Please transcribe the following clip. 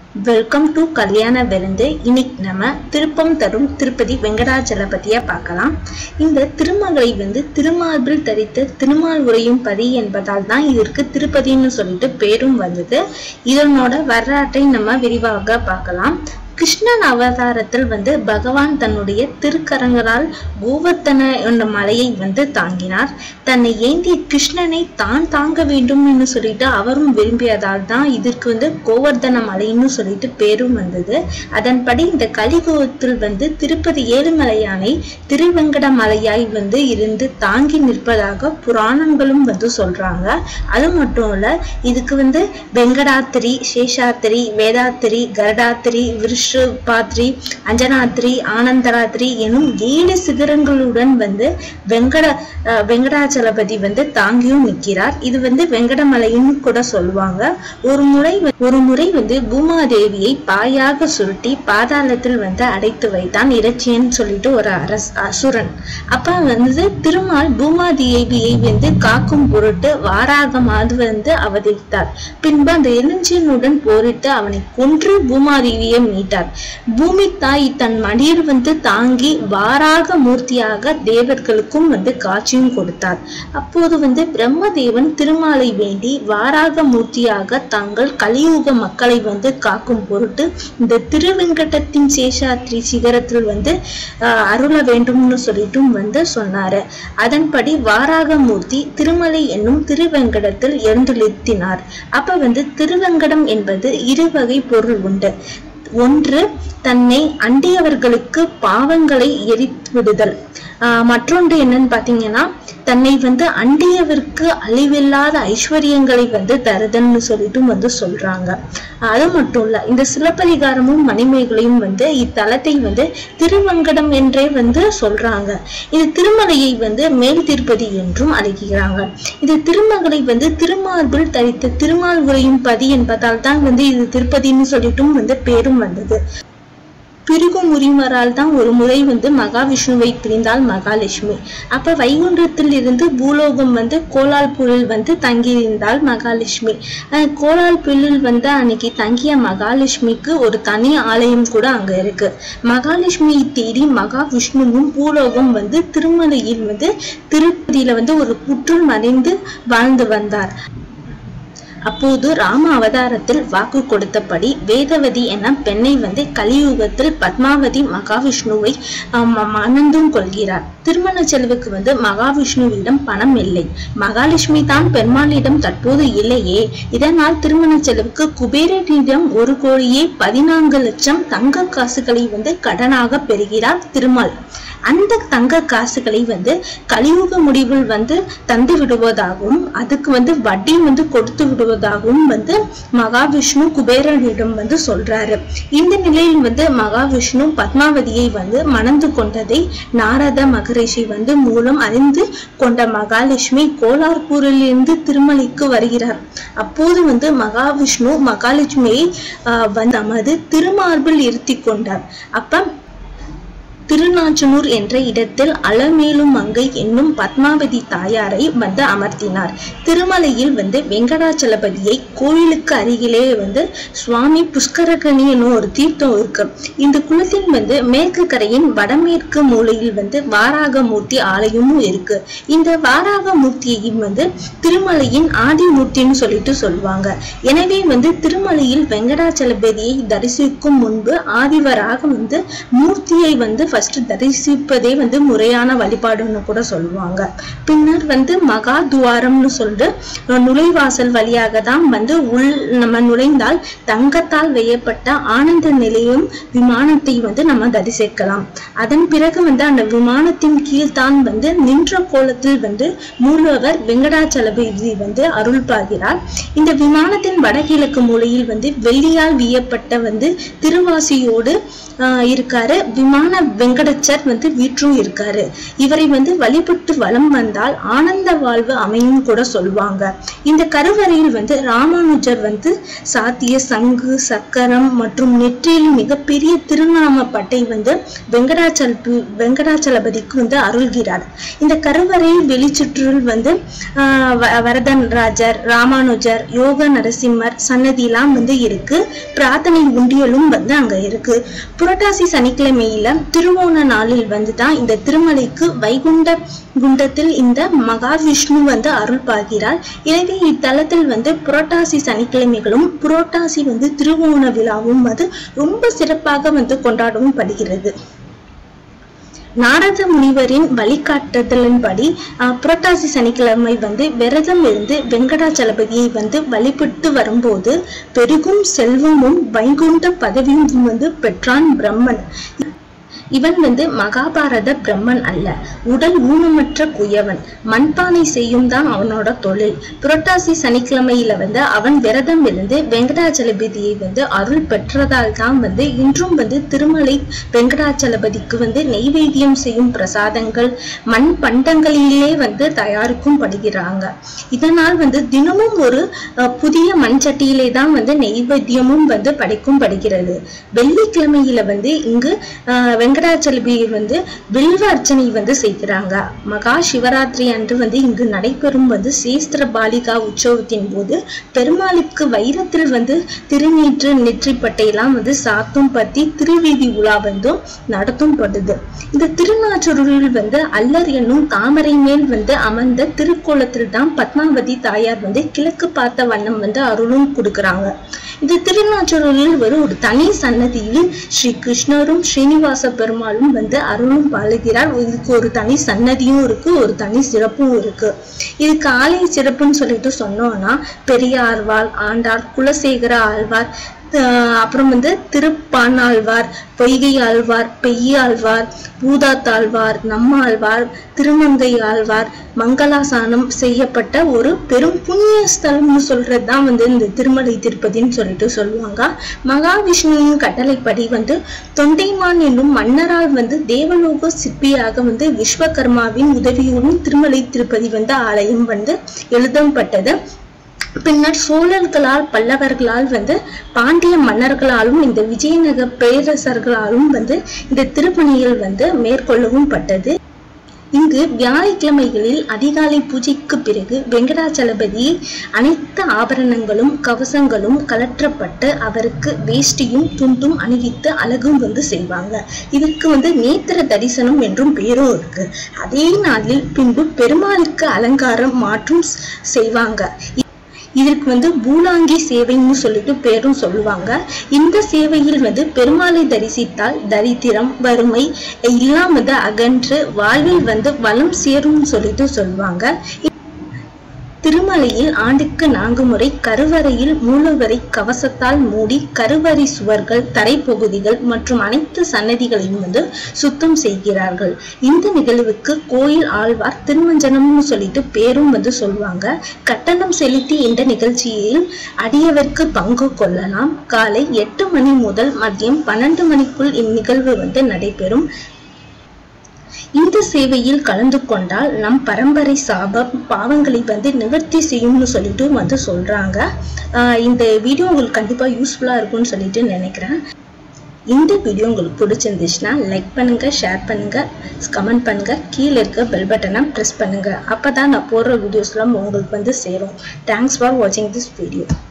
welcome to கல்யாண விருந்து இன்னைக்கு நம்ம திருப்பம் தரும் திருப்பதி வெங்கடாச்சலபதியை பார்க்கலாம் இந்த திருமகளை வந்து திருமார்பில் தரித்த திருமால் உரையும் பதி என்பதால் தான் இதற்கு திருப்பதின்னு சொல்லிட்டு பேரும் வந்தது இதனோட வரலாற்றை நம்ம விரிவாக பார்க்கலாம் கிருஷ்ணன் அவதாரத்தில் வந்து பகவான் தன்னுடைய திருக்கரங்களால் கோவர்த்தன என்ற மலையை வந்து தாங்கினார் தன்னை ஏந்திய கிருஷ்ணனை தான் தாங்க வேண்டும்னு சொல்லிட்டு அவரும் விரும்பியதால் தான் இதற்கு வந்து கோவர்தன மலைன்னு சொல்லிட்டு பேரும் வந்தது அதன்படி இந்த கலிகோகத்தில் வந்து திருப்பதி ஏழுமலையானை திருவெங்கட மலையாய் வந்து இருந்து தாங்கி நிற்பதாக புராணங்களும் வந்து சொல்றாங்க அது மட்டும் இல்ல இதுக்கு வந்து வெங்கடாத்திரி சேஷாத்திரி வேதாத்திரி கருடாத்திரி விருஷ பாத்ரி அஞ்சனாத்ரி ஆனந்தராத்திரி எனும் ஏழு சிகரங்களுடன் வந்து வெங்கட அஹ் வெங்கடாச்சலபதி வந்து தாங்கியும் நிற்கிறார் இது வந்து வெங்கடமலைன்னு கூட சொல்லுவாங்க ஒரு முறை வ- ஒரு முறை வந்து பூமாதேவியை பாயாக சுருட்டி பாதாளத்தில் வந்து அடைத்து வைத்தான் இறைச்சியன் சொல்லிட்டு ஒரு அரஸ் அசுரன் அப்ப வந்து திருமால் பூமாதேவியை வந்து காக்கும் பொருட்டு வாராகமாது வந்து அவதரித்தார் பின்பு அந்த எலுஞ்சியனுடன் போரிட்டு அவனை கொன்று பூமாதேவியை மீட்டார் பூமி தாய் தன் மடியில் வந்து தாங்கி வாராக மூர்த்தியாக தேவர்களுக்கும் வந்து காட்சியும் கொடுத்தார் அப்போது வந்து பிரம்மதேவன் திருமாலை வேண்டி வாராக மூர்த்தியாக தாங்கள் கலியுக மக்களை வந்து காக்கும் பொருட்டு இந்த திருவெங்கடத்தின் சேஷாத்ரி சிகரத்தில் வந்து ஆஹ், அருள வேண்டும்னு சொல்லிட்டும் வந்து சொன்னாரு அதன்படி வாராக மூர்த்தி திருமலை என்னும் திருவெங்கடத்தில் எழுந்துளித்தினார் அப்ப வந்து திருவெங்கடம் என்பது இருவகை பொருள் உண்டு ஒன்று தன்னை அண்டியவர்களுக்கு பாவங்களை எரித்து விடுதல் ஆஹ் மற்றொன்று என்னன்னு பாத்தீங்கன்னா தன்னை வந்து அண்டியவருக்கு அழிவில்லாத ஐஸ்வர்யங்களை வந்து தருதல்னு சொல்லிட்டு வந்து சொல்றாங்க அது மட்டும் இல்ல இந்த சிலப்பதிகாரமும் மணிமேகலையும் வந்து இத்தலத்தை வந்து திருவங்கடம் என்றே வந்து சொல்றாங்க இது திருமலையை வந்து மேல் திருப்பதி என்றும் அழைக்கிறாங்க இது திருமகளை வந்து திருமார்பில் தரித்த திருமால் உரையும் பதி என்பதால் தான் வந்து இது திருப்பதின்னு சொல்லிட்டும் வந்து பேரும் வந்தது பிருகு முறிமரால் தான் ஒரு முறை வந்து மகாவிஷ்ணுவை பிரிந்தாள் மகாலட்சுமி அப்ப வைகுண்டத்தில் இருந்து பூலோகம் வந்து கோலால்பூரில் வந்து தங்கியிருந்தாள் மகாலட்சுமி அஹ் கோலால்பூரில் வந்து அன்னைக்கு தங்கிய மகாலட்சுமிக்கு ஒரு தனி ஆலயம் கூட அங்க இருக்கு மகாலட்சுமியை தேடி மகாவிஷ்ணுவும் பூலோகம் வந்து திருமலையில் வந்து திருப்பதியில வந்து ஒரு புற்றுள் மறைந்து வாழ்ந்து வந்தார் அப்போது ராம அவதாரத்தில் வாக்கு கொடுத்தபடி வேதவதி என பெண்ணை வந்து கலியுகத்தில் பத்மாவதி மகாவிஷ்ணுவை ஆம், மணந்தும் கொள்கிறார் திருமண செலவுக்கு வந்து மகாவிஷ்ணுவிடம் பணம் இல்லை மகாலட்சுமி தான் பெருமாளிடம் தற்போது இல்லையே இதனால் திருமண செலவுக்கு குபேரனிடம் ஒரு கோடியே பதினான்கு லட்சம் தங்க காசுகளை வந்து கடனாக பெறுகிறார் திருமால் அந்த தங்க காசுகளை வந்து கலியுக முடிவில் வந்து தந்து விடுவதாகவும் அதுக்கு வந்து வட்டி வந்து கொடுத்து விடுவதாகவும் வந்து மகாவிஷ்ணு குபேரனிடம் வந்து சொல்றாரு இந்த நிலையில் வந்து மகாவிஷ்ணு பத்மாவதியை வந்து மணந்து கொண்டதை நாரத மகரிஷி வந்து மூலம் அறிந்து கொண்ட மகாலட்சுமி கோலார்பூரிலிருந்து திருமலைக்கு வருகிறார் அப்போது வந்து மகாவிஷ்ணு மகாலட்சுமியை ஆஹ் வந்து தமது திருமார்பில் இருத்தி கொண்டார் அப்ப திருநாச்சனூர் என்ற இடத்தில் அலமேலும் மங்கை என்னும் பத்மாவதி தாயாரை வந்து அமர்த்தினார் திருமலையில் வந்து வெங்கடாச்சலபதியை கோயிலுக்கு அருகிலே வந்து சுவாமி புஷ்கரகணி என்னும் ஒரு தீர்த்தம் இருக்கு இந்த குளத்தின் வந்து மேற்கு கரையின் வடமேற்கு மூலையில் வந்து வாராகமூர்த்தி ஆலயமும் இருக்கு இந்த வாராகமூர்த்தியையும் வந்து திருமலையின் ஆதிமூர்த்தின்னு சொல்லிட்டு சொல்லுவாங்க எனவே வந்து திருமலையில் வெங்கடாச்சலபதியை தரிசிக்கும் முன்பு ஆதிவராக வந்து மூர்த்தியை வந்து ஃபர்ஸ்ட் தரிசிப்பதே வந்து முறையான வழிபாடுன்னு கூட சொல்லுவாங்க பின்னர் வந்து மகா துவாரம்னு சொல்லிட்டு அஹ், நுழைவாசல் வழியாக தான் வந்து உள் நம்ம நுழைந்தால் தங்கத்தால் வேயப்பட்ட ஆனந்த நிலையம் விமானத்தை வந்து நம்ம தரிசிக்கலாம் அதன் பிறகு வந்து அந்த விமானத்தின் கீழ் தான் வந்து நின்ற கோலத்தில் வந்து மூலவர் வெங்கடாச்சலபதி வந்து அருள் பார்க்கிறார் இந்த விமானத்தின் வடகிழக்கு மூலையில் வந்து வெள்ளியால் வீயப்பட்ட வந்து திருவாசியோடு ஆஹ் இருக்காரு விமான வெங்கடச்சர் வந்து வீற்றும் இருக்காரு இவரை வந்து வழிபட்டு வலம் வந்தால் ஆனந்த வாழ்வு அமையும் கூட சொல்லுவாங்க இந்த கருவறையில் வந்து ராமானுஜர் வந்து சாத்திய சங்கு சக்கரம் மற்றும் நெற்றியில் மிகப்பெரிய திருநாம பட்டை வந்து வெங்கடாச்சல வெங்கடாச்சலபதிக்கு வந்து அருள்கிறார் இந்த கருவறை வெளிச்சுற்றில் வந்து ஆஹ் வ- வரதன் ராஜர் ராமானுஜர் யோக நரசிம்மர் சன்னதிலாம் வந்து இருக்கு பிரார்த்தனை உண்டியலும் வந்து அங்க இருக்கு புரட்டாசி சனிக்கிழமையில திருவோண நாளில் வந்து தான் இந்த திருமலைக்கு வைகுண்ட குண்டத்தில் இந்த மகாவிஷ்ணு வந்து அருள் பார்க்கிறார் எனவே இத்தலத்தில் வந்து புரட்டாசி சனிக்கிழமைகளும் புரட்டாசி வந்து திருவோண விழாவும் வந்து ரொம்ப சிறப்பாக வந்து கொண்டாடவும் படுகிறது நாரத முனிவரின் வழிகாட்டுதலின்படி அஹ், புரட்டாசி சனிக்கிழமை வந்து விரதம் இருந்து வெங்கடாச்சலபதியை வந்து வழிபட்டு வரும்போது பெருகும் செல்வமும் வைகுண்ட பதவியும் வந்து பெற்றான் பிரம்மன் இவன் வந்து மகாபாரத பிரம்மன் அல்ல உடல் ஊனமற்ற குயவன் மண்பானை செய்யும் தான் அவனோட தொழில் புரட்டாசி சனிக்கிழமையில வந்து அவன் விரதம் இருந்து வெங்கடாச்சலபதியை வந்து அருள் பெற்றதால் தான் வந்து இன்றும் வந்து திருமலை வெங்கடாச்சலபதிக்கு வந்து நெய்வேத்தியம் செய்யும் பிரசாதங்கள் மண் பண்டங்களிலே வந்து தயாரிக்கும் படுகிறாங்க இதனால் வந்து தினமும் ஒரு அஹ், புதிய மண் சட்டியிலே தான் வந்து நெய்வேத்தியமும் வந்து படைக்கும் படுகிறது வெள்ளிக்கிழமையில வந்து இங்கு ஆஹ், வெங்கடாச்சலபி வந்து வில்வ அர்ச்சனை வந்து செய்கிறாங்க மகா சிவராத்திரி அன்று வந்து இங்கு நடைபெறும் வந்து சேஸ்திர பாலிகா உற்சவத்தின் போது பெருமாளுக்கு வைரத்தில் வந்து திருநீற்று நெற்றிப்பட்டையெல்லாம் வந்து சாத்தும் பத்தி திருவீதி உலா வந்து நடத்தும் படுது இந்த திருநாச்சூரில் வந்து அல்லர் என்னும் தாமரை மேல் வந்து அமர்ந்த திருக்கோலத்தில் தான் பத்மாவதி தாயார் வந்து கிழக்கு பார்த்த வண்ணம் வந்து அருளும் கொடுக்குறாங்க இந்த திருநாச்சூரில் ஒரு ஒரு தனி சன்னதியில் ஸ்ரீ கிருஷ்ணரும் ஸ்ரீனிவாச பெருமாளும் வந்து அருளும் பாழுகிறார் இதுக்கு ஒரு தனி சன்னதியும் இருக்கு ஒரு தனி சிறப்பும் இருக்கு இதுக்கு ஆலய சிறப்புன்னு சொல்லிட்டு சொன்னோம்னா பெரிய ஆழ்வார் ஆண்டார் குலசேகர ஆழ்வார் ஆஹ் அப்புறம் வந்து திருப்பானாழ்வார் பொய்கை ஆழ்வார் பெய்யாழ்வார் பூதாத்தாழ்வார் நம்மாழ்வார் திருமங்கை ஆழ்வார் மங்களாசானம் செய்யப்பட்ட ஒரு பெரும் புண்ணிய ஸ்தலம்னு சொல்றதுதான் வந்து இந்த திருமலை திருப்பதின்னு சொல்லிட்டு சொல்லுவாங்க மகாவிஷ்ணுவின் கட்டளைப்படி வந்து தொண்டைமான் என்னும் மன்னரால் வந்து தேவலோக சிற்பியாக வந்து விஸ்வகர்மாவின் உதவியுடன் திருமலை திருப்பதி வந்து ஆலயம் வந்து எழுதப்பட்டது பின்னர் சோழர்களால் பல்லவர்களால் வந்து பாண்டிய மன்னர்களாலும் இந்த விஜயநகர பேரரசர்களாலும் வந்து இந்த திருப்பணியில் வந்து மேற்கொள்ளவும் பட்டது இங்கு வியாழக்கிழமைகளில் அதிகாலை பூஜைக்கு பிறகு வெங்கடாச்சலபதி அனைத்து ஆபரணங்களும் கவசங்களும் கலற்றப்பட்டு அவருக்கு வேஷ்டியும் துண்டும் அணிவித்து அழகும் வந்து செய்வாங்க இதற்கு வந்து நேத்திர தரிசனம் என்றும் பேரும் இருக்கு அதே நாளில் பின்பு பெருமாளுக்கு அலங்காரம் மாற்றும் ஸ்- செய்வாங்க இதற்கு வந்து பூலாங்கி சேவைன்னு சொல்லிட்டு பேரும் சொல்லுவாங்க இந்த சேவையில் வந்து பெருமாளை தரிசித்தால் தரித்திரம் வறுமை எல்லாம் வந்து அகன்று வாழ்வில் வந்து வளம் சேரும்னு சொல்லிட்டு சொல்லுவாங்க திருமலையில் ஆண்டுக்கு நான்கு முறை கருவறையில் மூலவரை கவசத்தால் மூடி கருவறை சுவர்கள் தரைப்பகுதிகள் மற்றும் அனைத்து சன்னதிகளையும் வந்து சுத்தம் செய்கிறார்கள் இந்த நிகழ்வுக்கு கோயில் ஆழ்வார் திருமஞ்சனம்னு சொல்லிட்டு பேரும் வந்து சொல்லுவாங்க கட்டணம் செலுத்தி இந்த நிகழ்ச்சியில் அடியவர்க்கு பங்கு கொள்ளலாம் காலை எட்டு மணி முதல் மதியம் பன்னெண்டு மணிக்குள் இந்நிகழ்வு வந்து நடைபெறும் இந்த சேவையில் கலந்து கொண்டால் நம் பரம்பரை சாப பாவங்களை வந்து நிவர்த்தி செய்யும்னு சொல்லிட்டு வந்து சொல்றாங்க ஆஹ் இந்த வீடியோ உங்களுக்கு கண்டிப்பா யூஸ்ஃபுல்லா இருக்கும்னு சொல்லிட்டு நினைக்கிறேன் இந்த வீடியோ உங்களுக்கு பிடிச்சிருந்துச்சுன்னா லைக் பண்ணுங்க ஷேர் பண்ணுங்க கமெண்ட் பண்ணுங்க கீழே இருக்க பெல் பட்டனை ப்ரெஸ் பண்ணுங்க அப்பதான் நான் போடுற வீடியோஸ்லாம் உங்களுக்கு வந்து சேரும் தேங்க்ஸ் ஃபார் வாட்சிங் திஸ் வீடியோ